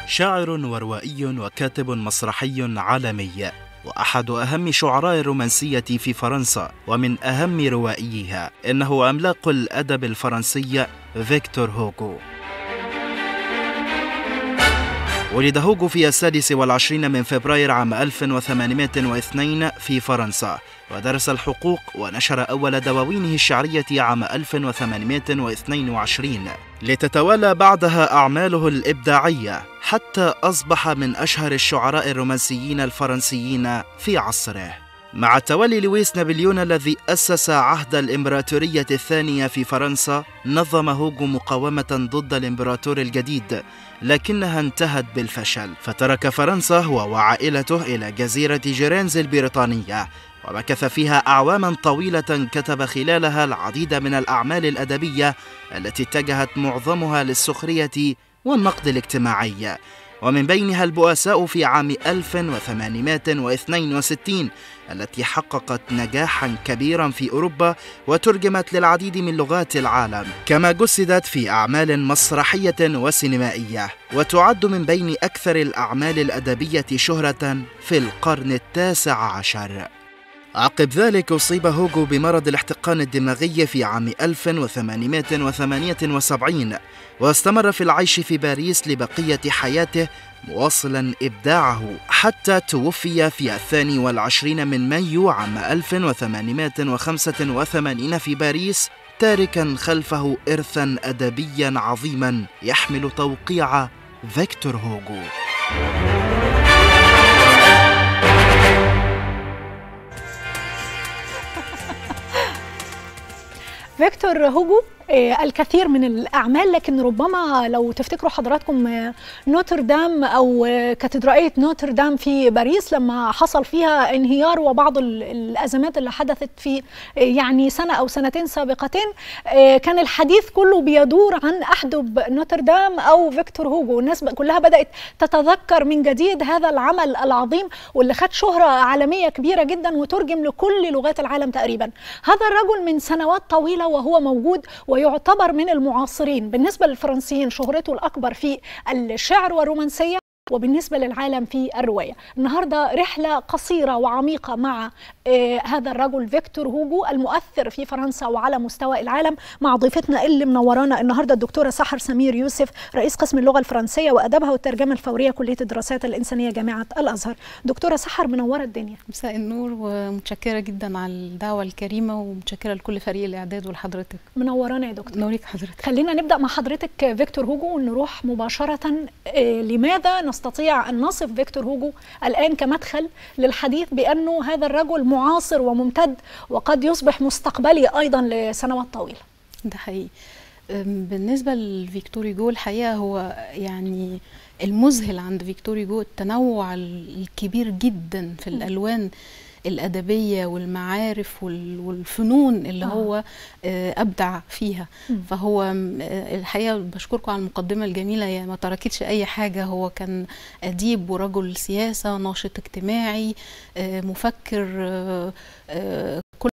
شاعر وروائي وكاتب مسرحي عالمي واحد اهم شعراء الرومانسيه في فرنسا ومن اهم روائيها انه عملاق الادب الفرنسي فيكتور هوغو ولد هوغو في السادس والعشرين من فبراير عام 1802 في فرنسا ودرس الحقوق ونشر أول دواوينه الشعرية عام 1822 لتتوالى بعدها أعماله الإبداعية حتى أصبح من أشهر الشعراء الرومانسيين الفرنسيين في عصره مع تولي لويس نابليون الذي أسس عهد الإمبراطورية الثانية في فرنسا نظم هوغو مقاومة ضد الإمبراطور الجديد لكنها انتهت بالفشل فترك فرنسا هو وعائلته إلى جزيرة جيرينز البريطانية ومكث فيها أعواما طويلة كتب خلالها العديد من الأعمال الأدبية التي اتجهت معظمها للسخرية والنقد الاجتماعي ومن بينها البؤساء في عام 1862 التي حققت نجاحا كبيرا في أوروبا وترجمت للعديد من لغات العالم كما جسدت في أعمال مسرحية وسينمائية وتعد من بين أكثر الأعمال الأدبية شهرة في القرن التاسع عشر عقب ذلك أصيب هوغو بمرض الاحتقان الدماغي في عام 1878 واستمر في العيش في باريس لبقية حياته مواصلا إبداعه حتى توفي في الثاني والعشرين من مايو عام 1885 في باريس تاركا خلفه إرثا أدبيا عظيما يحمل توقيع فيكتور هوغو فيكتور هوجو الكثير من الأعمال لكن ربما لو تفتكروا حضراتكم نوتردام أو كاتدرائية نوتردام في باريس لما حصل فيها انهيار وبعض الأزمات اللي حدثت في يعني سنة أو سنتين سابقتين كان الحديث كله بيدور عن أحدب نوتردام أو فيكتور هوجو الناس كلها بدأت تتذكر من جديد هذا العمل العظيم واللي خد شهرة عالمية كبيرة جدا وترجم لكل لغات العالم تقريبا هذا الرجل من سنوات طويلة وهو موجود ويعتبر من المعاصرين بالنسبة للفرنسيين شهرته الأكبر في الشعر والرومانسية وبالنسبة للعالم في الرواية النهاردة رحلة قصيرة وعميقة مع آه هذا الرجل فيكتور هوجو المؤثر في فرنسا وعلى مستوى العالم مع ضيفتنا اللي منورانا النهاردة الدكتورة سحر سمير يوسف رئيس قسم اللغة الفرنسية وأدبها والترجمة الفورية كلية الدراسات الإنسانية جامعة الأزهر دكتورة سحر منورة الدنيا مساء النور ومتشكرة جدا على الدعوة الكريمة ومتشكرة لكل فريق الإعداد ولحضرتك منورانا يا دكتور نوريك حضرتك خلينا نبدأ مع حضرتك فيكتور هوجو ونروح مباشرة آه لماذا نستطيع أن نصف فيكتور هوجو الآن كمدخل للحديث بأنه هذا الرجل معاصر وممتد وقد يصبح مستقبلي أيضا لسنوات طويلة ده حقيقي بالنسبة لفيكتور هوجو الحقيقة هو يعني المذهل عند فيكتور هوجو التنوع الكبير جدا في الألوان الأدبية والمعارف والفنون اللي آه. هو أبدع فيها م. فهو الحقيقة بشكركم على المقدمة الجميلة هي ما تركتش أي حاجة هو كان أديب ورجل سياسة ناشط اجتماعي مفكر كل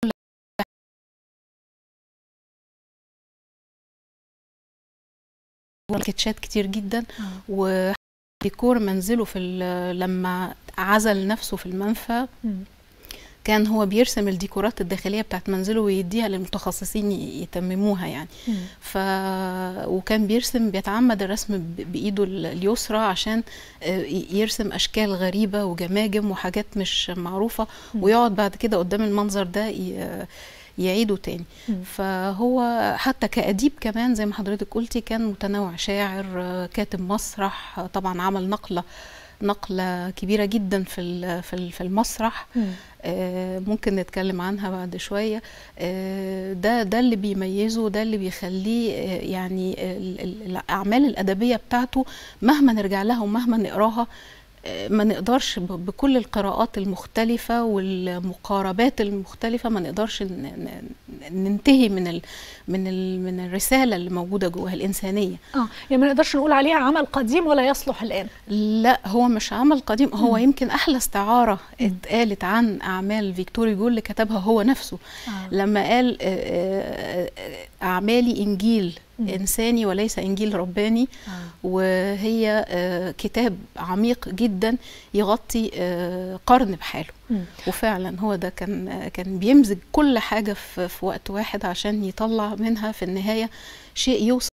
سكتشات كتير جدا آه. وديكور منزله في لما عزل نفسه في المنفى م. كان هو بيرسم الديكورات الداخليه بتاعت منزله ويديها للمتخصصين يتمموها يعني م. ف وكان بيرسم بيتعمد الرسم بايده اليسرى عشان يرسم اشكال غريبه وجماجم وحاجات مش معروفه م. ويقعد بعد كده قدام المنظر ده يعيده تاني م. فهو حتى كأديب كمان زي ما حضرتك قلتي كان متنوع شاعر كاتب مسرح طبعا عمل نقله نقلة كبيرة جدا في في المسرح آه ممكن نتكلم عنها بعد شوية آه ده ده اللي بيميزه ده اللي بيخليه آه يعني الأعمال الأدبية بتاعته مهما نرجع لها ومهما نقراها ما نقدرش بكل القراءات المختلفة والمقاربات المختلفة ما نقدرش ننتهي من ال من ال من الرسالة اللي موجودة جواها الإنسانية اه يعني ما نقدرش نقول عليها عمل قديم ولا يصلح الآن لا هو مش عمل قديم هو م. يمكن أحلى استعارة اتقالت عن أعمال فيكتور هوجو اللي كتبها هو نفسه آه. لما قال أعمالي إنجيل مم. انساني وليس انجيل رباني وهي آه، كتاب عميق جدا يغطي آه، قرن بحاله مم. وفعلا هو ده كان آه، كان بيمزج كل حاجه في في وقت واحد عشان يطلع منها في النهايه شيء يوصل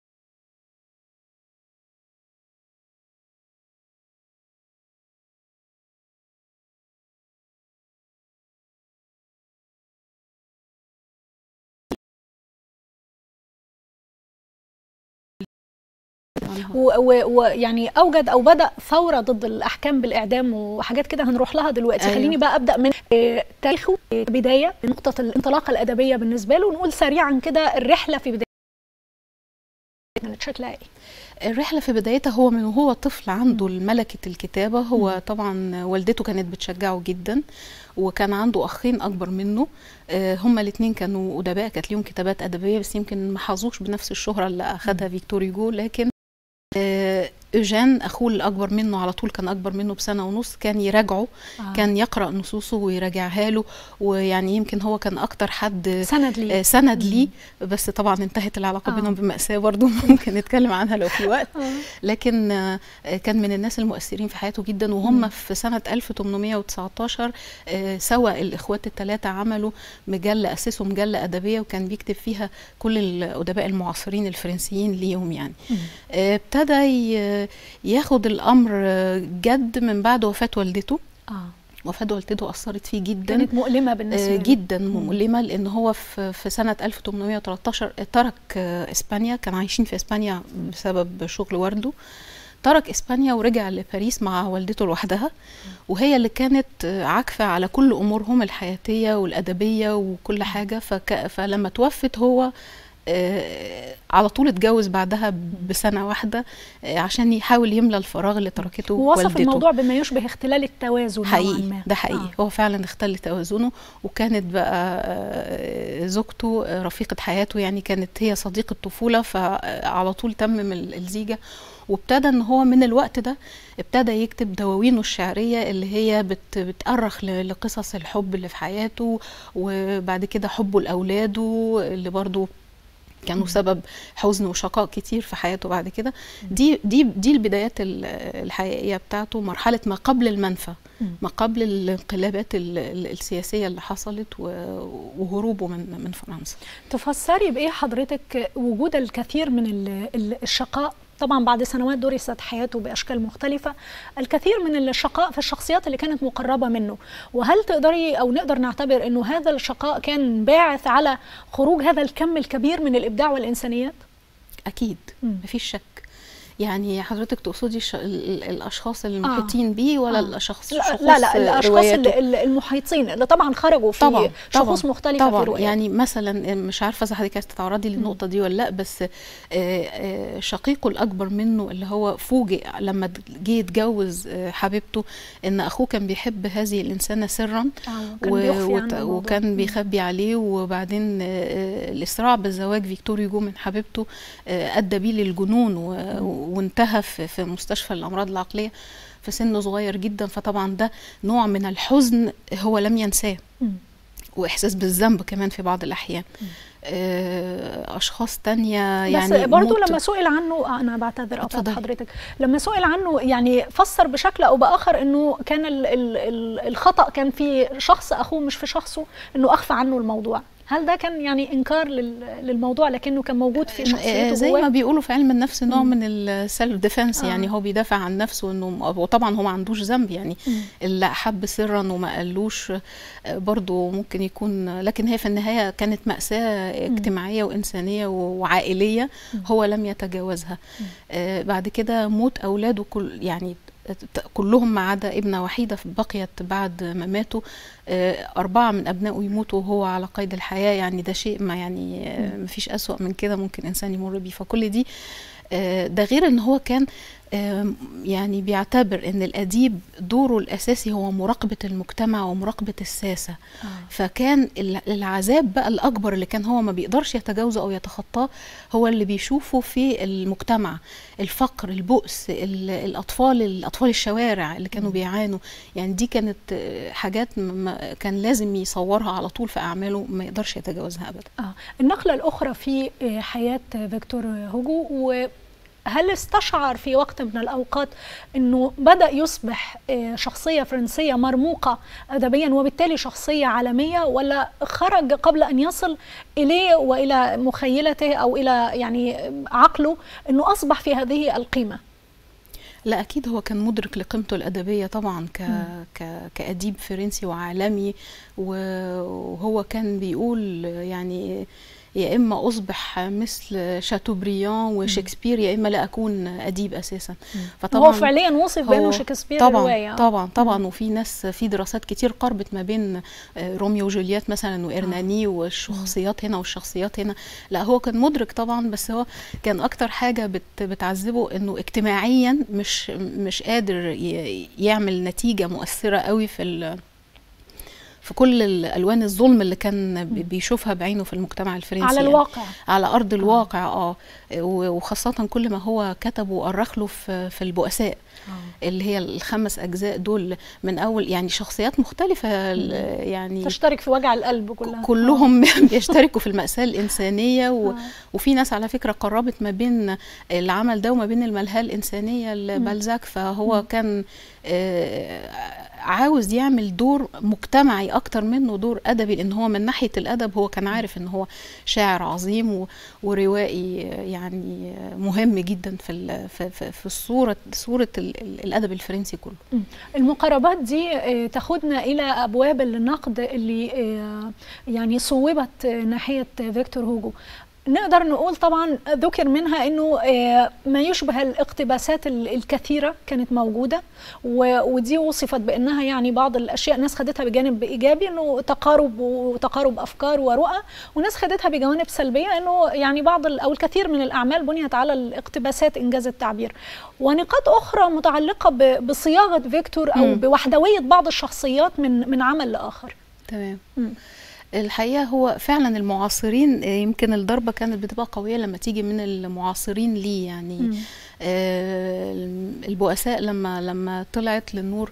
ويعني اوجد او بدا ثوره ضد الاحكام بالاعدام وحاجات كده هنروح لها دلوقتي أيوة. خليني بقى ابدا من آه، تاريخه آه، بدايه نقطه الانطلاقه الادبيه بالنسبه له ونقول سريعا كده الرحله في بدايه كانت شكلها ايه الرحلة في بدايتها هو من وهو طفل عنده ملكة الكتابة هو طبعا والدته كانت بتشجعه جدا وكان عنده أخين أكبر منه آه، هما الاتنين كانوا أدباء كانت ليهم كتابات أدبية بس يمكن ما حظوش بنفس الشهرة اللي أخدها فيكتور هيجو لكن آه، ايجان اخوه الاكبر منه على طول كان اكبر منه بسنه ونص كان يراجعه آه. كان يقرا نصوصه ويراجعها له ويعني يمكن هو كان اكتر حد سند لي آه، سند ليه بس طبعا انتهت العلاقه آه. بينهم بمأساة برضو ممكن نتكلم عنها لو في وقت آه. لكن آه، كان من الناس المؤثرين في حياته جدا مم. وهم في سنة 1819 آه، سوا الإخوات الثلاثة عملوا مجلة أسسوا مجلة أدبية وكان بيكتب فيها كل الأدباء المعاصرين الفرنسيين ليهم يعني مم. آه، ابتدى ي- ياخد الأمر آه، جد من بعد وفاة والدته اه وفاة والدته أثرت فيه جدا كانت مؤلمه بالنسبه آه، له جدا مم. مؤلمه لان هو في في سنه 1813 ترك آه، اسبانيا كان عايشين في اسبانيا بسبب شغل والده ترك اسبانيا ورجع لباريس مع والدته لوحدها وهي اللي كانت آه، عاكفه على كل امورهم الحياتيه والادبيه وكل حاجه فك فلما توفت هو آه، على طول اتجوز بعدها بسنه واحده آه، عشان يحاول يملى الفراغ اللي تركته ووصف والدته الموضوع بما يشبه اختلال التوازن نوعاً حقيقي ما. ده حقيقي آه. آه. هو فعلا اختل توازنه وكانت بقى آه، زوجته آه، رفيقة حياته يعني كانت هي صديقة طفولة فعلى طول تمم ال- الزيجة وابتدى ان هو من الوقت ده ابتدى يكتب دواوينه الشعرية اللي هي بت بتأرخ ل- لقصص الحب اللي في حياته وبعد كده حبه لأولاده اللي برضو كانوا سبب حزن وشقاء كتير في حياته بعد كده دي دي دي البدايات ال- الحقيقيه بتاعته مرحله ما قبل المنفى مم. ما قبل الانقلابات ال- ال- السياسيه اللي حصلت و- وهروبه من من فرنسا تفسري بايه حضرتك وجود الكثير من ال- ال- الشقاء طبعا بعد سنوات درست حياته باشكال مختلفه الكثير من الشقاء في الشخصيات اللي كانت مقربه منه وهل تقدري او نقدر نعتبر انه هذا الشقاء كان باعث على خروج هذا الكم الكبير من الابداع والانسانيات اكيد مم. مفيش شك يعني حضرتك تقصدي الش- ال- ال- الاشخاص المحيطين بيه ولا آه. الاشخاص لا شخوص لا, لا الاشخاص رواياته؟ اللي اللي- المحيطين اللي طبعا خرجوا في طبعا شخوص طبعا مختلفه في طبعا الروايات يعني مثلا مش عارفه اذا حضرتك عايزه تتعرضي للنقطه دي ولا لا بس آه، آه، شقيقه الاكبر منه اللي هو فوجئ لما جه يتجوز آه، حبيبته ان اخوه كان بيحب هذه الانسانه سرا وكان و- بيخفي وت- عنه الموضوع. وكان بيخبي عليه وبعدين آه، آه، الاسراع بالزواج فيكتور هيجو من حبيبته آه، ادى بيه للجنون و- وانتهى في في مستشفى الامراض العقليه في سن صغير جدا فطبعا ده نوع من الحزن هو لم ينساه مم. واحساس بالذنب كمان في بعض الاحيان آه، اشخاص تانية بس يعني برضو موت- لما سئل عنه انا بعتذر قطعت اتفضلي. حضرتك لما سئل عنه يعني فسر بشكل او باخر انه كان ال ال ال الخطا كان في شخص اخوه مش في شخصه انه اخفى عنه الموضوع هل ده كان يعني انكار لل- للموضوع لكنه كان موجود في آه، شخصيته زي جواه؟ ما بيقولوا في علم النفس نوع مم. من السيلف ديفense آه. يعني هو بيدافع عن نفسه انه وطبعا هو ما عندوش ذنب يعني مم. اللي احب سرا وما قالوش آه، برضو ممكن يكون لكن هي في النهايه كانت ماساه اجتماعيه وانسانيه وعائليه مم. هو لم يتجاوزها مم. آه، بعد كده موت اولاده كل يعني ت- كلهم ما عدا ابنه وحيده بقيت بعد ما ماتوا آه، أربعة من أبنائه يموتوا وهو على قيد الحياة يعني ده شيء ما يعني آه، مم. مفيش أسوأ من كده ممكن إنسان يمر بيه فكل دي آه، ده غير ان هو كان آم، يعني بيعتبر ان الاديب دوره الاساسي هو مراقبه المجتمع ومراقبه الساسه فكان ال- العذاب بقى الاكبر اللي كان هو ما بيقدرش يتجاوزه او يتخطاه هو اللي بيشوفه في المجتمع الفقر البؤس ال- الاطفال الاطفال الشوارع اللي كانوا مم. بيعانوا يعني دي كانت آه، حاجات م- ما- كان لازم يصورها على طول في اعماله ما يقدرش يتجاوزها ابدا آه. النقلة الأخرى في آه، حياة فيكتور هوجو وهل استشعر في وقت من الأوقات أنه بدأ يصبح آه، شخصية فرنسية مرموقة أدبيا وبالتالي شخصية عالمية ولا خرج قبل أن يصل إليه وإلى مخيلته أو إلى يعني عقله أنه أصبح في هذه القيمة لا اكيد هو كان مدرك لقيمته الادبيه طبعا ك... مم. ك... كاديب فرنسي وعالمي و- وهو كان بيقول يعني يا اما اصبح مثل شاتوبريان وشكسبير يا اما لا اكون اديب اساسا هو فطبعا فعليا وصف بأنه هو شكسبير طبعا الرواية طبعا طبعا مم. وفي ناس في دراسات كتير قربت ما بين آه، روميو وجولييت مثلا وإرناني والشخصيات هنا والشخصيات هنا لا هو كان مدرك طبعا بس هو كان اكتر حاجه بت بتعذبه انه اجتماعيا مش مش قادر ي- يعمل نتيجه مؤثره قوي في ال- في كل الالوان الظلم اللي كان بي- بيشوفها بعينه في المجتمع الفرنسي على يعني. الواقع على ارض الواقع اه و- وخاصه كل ما هو كتب وأرخ له في في البؤساء اللي هي الخمس اجزاء دول من اول يعني شخصيات مختلفه ال- يعني تشترك في وجع القلب كلها كلهم بيشتركوا في المأساة الإنسانية و... آه. وفي ناس على فكرة قربت ما بين العمل ده وما بين الملهى الإنسانية لبالزاك فهو مم. كان آه، عاوز يعمل دور مجتمعي أكتر منه دور أدبي لأن هو من ناحية الأدب هو كان عارف إن هو شاعر عظيم و... وروائي يعني مهم جدا في ال... في, في, في الصورة صورة ال... ال- الأدب الفرنسي كله المقاربات دي آه، تاخدنا الى ابواب النقد اللي آه، يعني صوبت آه، ناحيه فيكتور هوجو نقدر نقول طبعا ذكر منها انه آه، ما يشبه الاقتباسات ال- الكثيره كانت موجوده و- ودي وصفت بانها يعني بعض الاشياء ناس خدتها بجانب ايجابي انه تقارب وتقارب افكار ورؤى وناس خدتها بجوانب سلبيه انه يعني بعض ال- او الكثير من الاعمال بنيت على الاقتباسات انجاز التعبير ونقاط اخرى متعلقه ب- بصياغه فيكتور او مم. بوحدويه بعض الشخصيات من من عمل لاخر تمام مم. الحقيقه هو فعلا المعاصرين آه، يمكن الضربه كانت بتبقى قويه لما تيجي من المعاصرين ليه يعني مم. آه، البؤساء لما لما طلعت للنور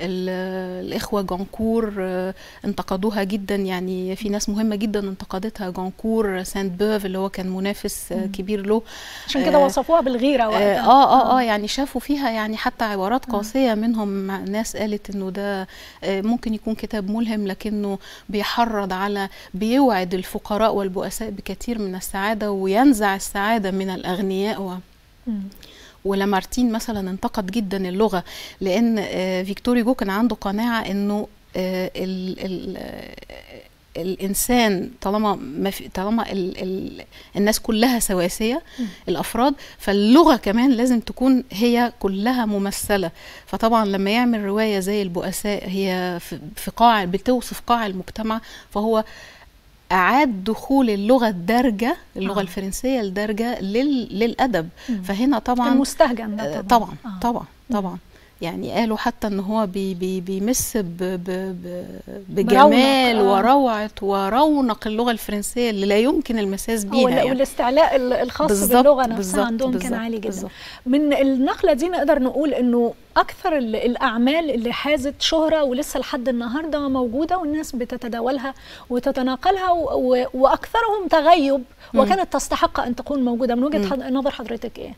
ال- الاخوه جونكور آه، انتقدوها جدا يعني في ناس مهمه جدا انتقدتها جونكور ساند بوف اللي هو كان منافس آه، مم. كبير له عشان كده آه، وصفوها بالغيره اه وقتها اه اه يعني شافوا فيها يعني حتى عبارات آه. قاسيه منهم ناس قالت انه ده آه، ممكن يكون كتاب ملهم لكنه بيحرض على بيوعد الفقراء والبؤساء بكثير من السعاده وينزع السعاده من الاغنياء و مم. ولامارتين مثلا انتقد جدا اللغه لان آه، فيكتور هوجو كان عنده قناعه انه آه، ال ال آه، الانسان طالما ما في طالما ال ال الناس كلها سواسيه مم. الافراد فاللغه كمان لازم تكون هي كلها ممثله فطبعا لما يعمل روايه زي البؤساء هي في في قاع بتوصف قاع المجتمع فهو اعاد دخول اللغه الدارجه اللغه آه. آه. الفرنسيه الدارجه لل للادب مم. فهنا كان طبعا مستهجن آه، ده طبعا آه. طبعا مم. طبعا يعني قالوا حتى ان هو بي بي بيمس ب ب ب برونق، بجمال آه. وروعه ورونق اللغه الفرنسيه اللي لا يمكن المساس هو بيها ال- يعني. والاستعلاء ال- الخاص بالظبط، باللغه نفسها بالظبط، عندهم كان بالظبط، عالي جدا بالظبط. من النقله دي نقدر نقول انه اكثر ال- الاعمال اللي حازت شهره ولسه لحد النهارده موجوده والناس بتتداولها وتتناقلها و- و- واكثرهم تغيب مم. وكانت تستحق ان تكون موجوده من وجهه مم. حض- نظر حضرتك ايه؟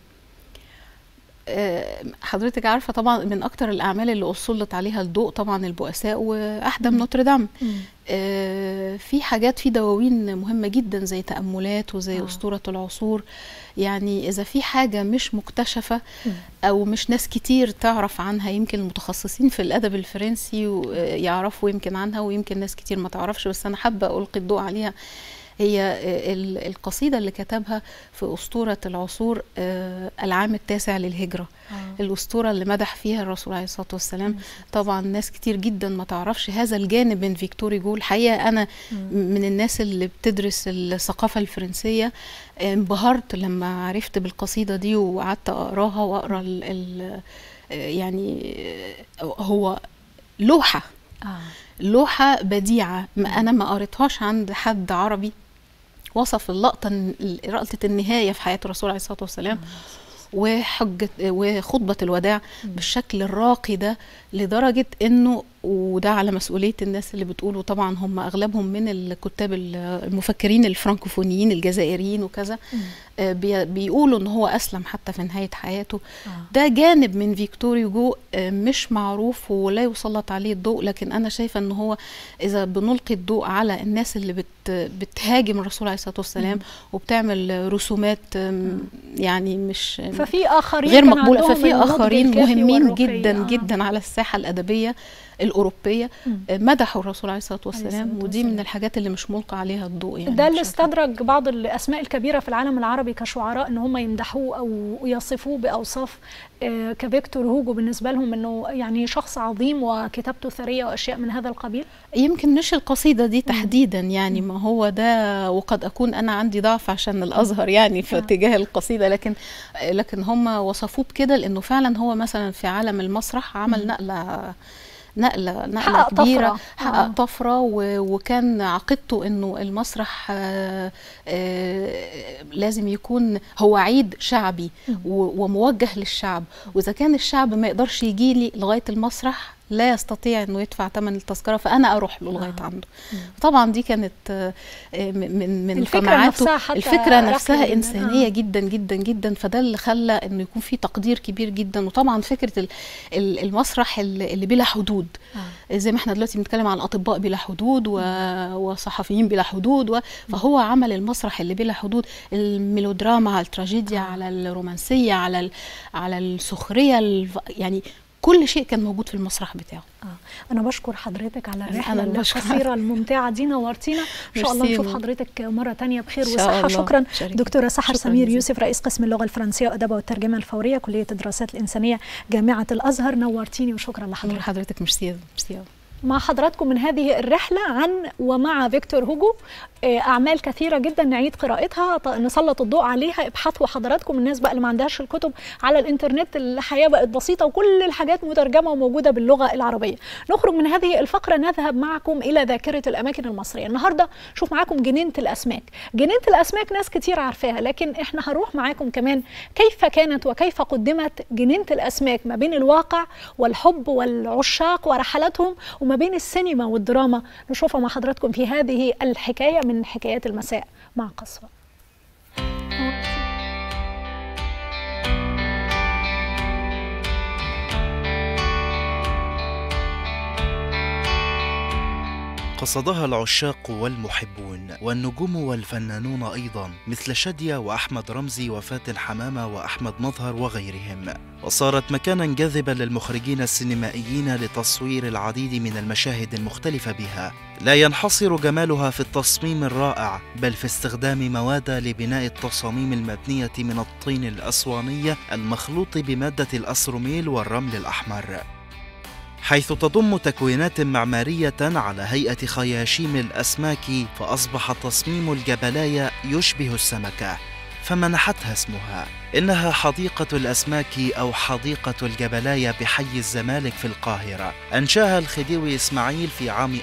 آه، حضرتك عارفه طبعا من اكتر الاعمال اللي اسلط عليها الضوء طبعا البؤساء واحدم نوتردام آه، في حاجات في دواوين مهمة جدا زي تأملات وزي آه. آه. أسطورة العصور يعني إذا في حاجة مش مكتشفة مم. أو مش ناس كتير تعرف عنها يمكن المتخصصين في الأدب الفرنسي و- آه، يعرفوا يمكن عنها ويمكن ناس كتير ما تعرفش بس أنا حابة ألقي الضوء عليها هي القصيدة اللي كتبها في أسطورة العصور العام التاسع للهجرة آه. الأسطورة اللي مدح فيها الرسول عليه الصلاة والسلام طبعا ناس كتير جدا ما تعرفش هذا الجانب من فيكتور هوجو الحقيقة أنا من الناس اللي بتدرس الثقافة الفرنسية انبهرت لما عرفت بالقصيدة دي وقعدت أقراها وأقرأ ال ال يعني هو لوحة آه. لوحة بديعة ما أنا ما قريتهاش عند حد عربي وصف اللقطة لقطة النهاية في حياة الرسول عليه الصلاة والسلام وحجة وخطبة الوداع بالشكل الراقي ده لدرجة انه وده على مسؤولية الناس اللي بتقولوا طبعا هم أغلبهم من الكتاب المفكرين الفرنكوفونيين الجزائريين وكذا آه بيقولوا إن هو أسلم حتى في نهاية حياته آه. ده جانب من فيكتور يوجو آه مش معروف ولا يسلط عليه الضوء لكن أنا شايفة إن هو إذا بنلقي الضوء على الناس اللي بت بتهاجم الرسول عليه الصلاة والسلام وبتعمل رسومات يعني مش ففي آخرين غير مقبولة ففي آخرين مهمين جدا آه. جدا على الساحة الأدبية الأوروبية مدحوا الرسول عليه الصلاة والسلام ودي من الحاجات اللي مش ملقى عليها الضوء يعني ده اللي استدرج بعض الأسماء الكبيرة في العالم العربي كشعراء إن هم يمدحوه أو يصفوه بأوصاف كفيكتور هوجو بالنسبة لهم إنه يعني شخص عظيم وكتابته ثرية وأشياء من هذا القبيل يمكن مش القصيدة دي تحديدا يعني ما هو ده وقد أكون أنا عندي ضعف عشان الأزهر يعني في اتجاه القصيدة لكن لكن هم وصفوه بكده لأنه فعلا هو مثلا في عالم المسرح عمل نقلة نقله نقله حقق كبيره طفرة. حقق آه. طفره وكان عقيدته انه المسرح آآ آآ لازم يكون هو عيد شعبي وموجه للشعب واذا كان الشعب ما يقدرش يجي لي لغايه المسرح لا يستطيع انه يدفع ثمن التذكره فانا اروح له لغايه آه. عنده طبعا دي كانت من من الفكرة قناعاته نفسها حتى الفكره نفسها راقية جداً. انسانيه آه. جدا جدا جدا فده اللي خلى انه يكون في تقدير كبير جدا وطبعا فكره ال- ال- المسرح اللي اللي بلا حدود آه. زي ما احنا دلوقتي بنتكلم عن اطباء بلا حدود و... وصحفيين بلا حدود و... فهو عمل المسرح اللي بلا حدود الميلودراما على التراجيديا على الرومانسيه على ال... على السخريه الف... يعني كل شيء كان موجود في المسرح بتاعه آه. أنا بشكر حضرتك على الرحلة أنا اللي بشكرك. القصيرة الممتعة دي نورتينا إن شاء الله ميرسي. نشوف حضرتك مرة تانية بخير إن شاء وصحة الله. شكرا شكراً. دكتورة سحر شكراً سمير جزيلاً. يوسف رئيس قسم اللغة الفرنسية وأدبها والترجمة الفورية كلية الدراسات الإنسانية جامعة الأزهر نورتيني وشكرا لحضرتك حضرتك ميرسي ميرسي مع حضراتكم من هذه الرحلة عن ومع فيكتور هوجو آه، أعمال كثيرة جدا نعيد قراءتها ط- نسلط الضوء عليها ابحثوا حضراتكم الناس بقى اللي ما عندهاش الكتب على الإنترنت الحياة بقت بسيطة وكل الحاجات مترجمة وموجودة باللغة العربية نخرج من هذه الفقرة نذهب معكم إلى ذاكرة الأماكن المصرية النهاردة شوف معاكم جنينة الأسماك جنينة الأسماك ناس كتير عارفاها لكن إحنا هنروح معاكم كمان كيف كانت وكيف قدمت جنينة الأسماك ما بين الواقع والحب والعشاق ورحلاتهم وما بين السينما والدراما نشوفها مع حضراتكم في هذه الحكاية من حكايات المساء مع قصوى قصدها العشاق والمحبون والنجوم والفنانون أيضا مثل شادية وأحمد رمزي وفاتن حمامة وأحمد مظهر وغيرهم وصارت مكانا جاذبا للمخرجين السينمائيين لتصوير العديد من المشاهد المختلفة بها لا ينحصر جمالها في التصميم الرائع بل في استخدام مواد لبناء التصاميم المبنية من الطين الأسواني المخلوط بمادة الأسروميل والرمل الأحمر حيث تضم تكوينات معمارية على هيئة خياشيم الأسماك فأصبح تصميم الجبلاية يشبه السمكة فمنحتها اسمها إنها حديقة الأسماك أو حديقة الجبلاية بحي الزمالك في القاهرة أنشاها الخديوي إسماعيل في عام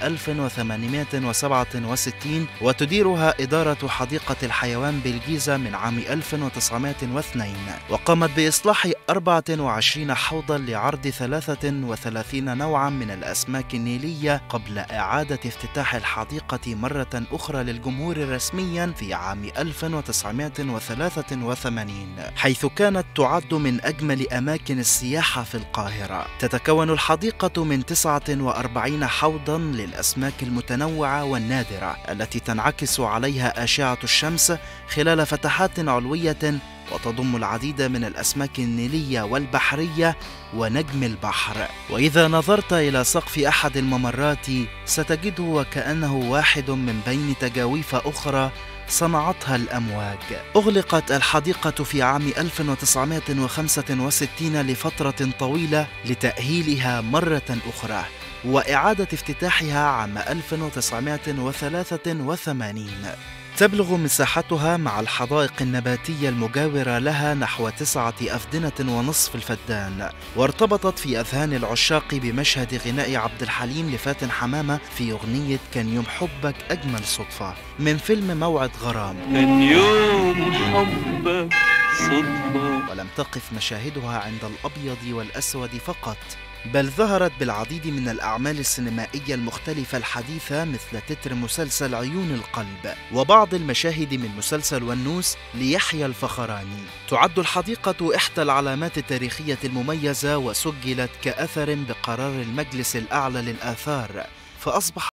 1867 وتديرها إدارة حديقة الحيوان بالجيزة من عام 1902 وقامت بإصلاح 24 حوضا لعرض 33 نوعا من الأسماك النيلية قبل إعادة افتتاح الحديقة مرة أخرى للجمهور رسميا في عام 1983 حيث كانت تعد من أجمل أماكن السياحة في القاهرة تتكون الحديقة من 49 حوضا للأسماك المتنوعة والنادرة التي تنعكس عليها أشعة الشمس خلال فتحات علوية وتضم العديد من الأسماك النيلية والبحرية ونجم البحر وإذا نظرت إلى سقف أحد الممرات ستجده وكأنه واحد من بين تجاويف أخرى صنعتها الأمواج أغلقت الحديقة في عام 1965 لفترة طويلة لتأهيلها مرة أخرى وإعادة افتتاحها عام 1983 تبلغ مساحتها مع الحدائق النباتية المجاورة لها نحو تسعة أفدنة ونصف الفدان وارتبطت في أذهان العشاق بمشهد غناء عبد الحليم لفاتن حمامة في أغنية كان يوم حبك أجمل صدفة من فيلم موعد غرام كان يوم حبك صدفة ولم تقف مشاهدها عند الأبيض والأسود فقط بل ظهرت بالعديد من الأعمال السينمائية المختلفة الحديثة مثل تتر مسلسل عيون القلب وبعض المشاهد من مسلسل ونوس ليحيى الفخراني تعد الحديقة إحدى العلامات التاريخية المميزة وسجلت كأثر بقرار المجلس الأعلى للآثار فأصبح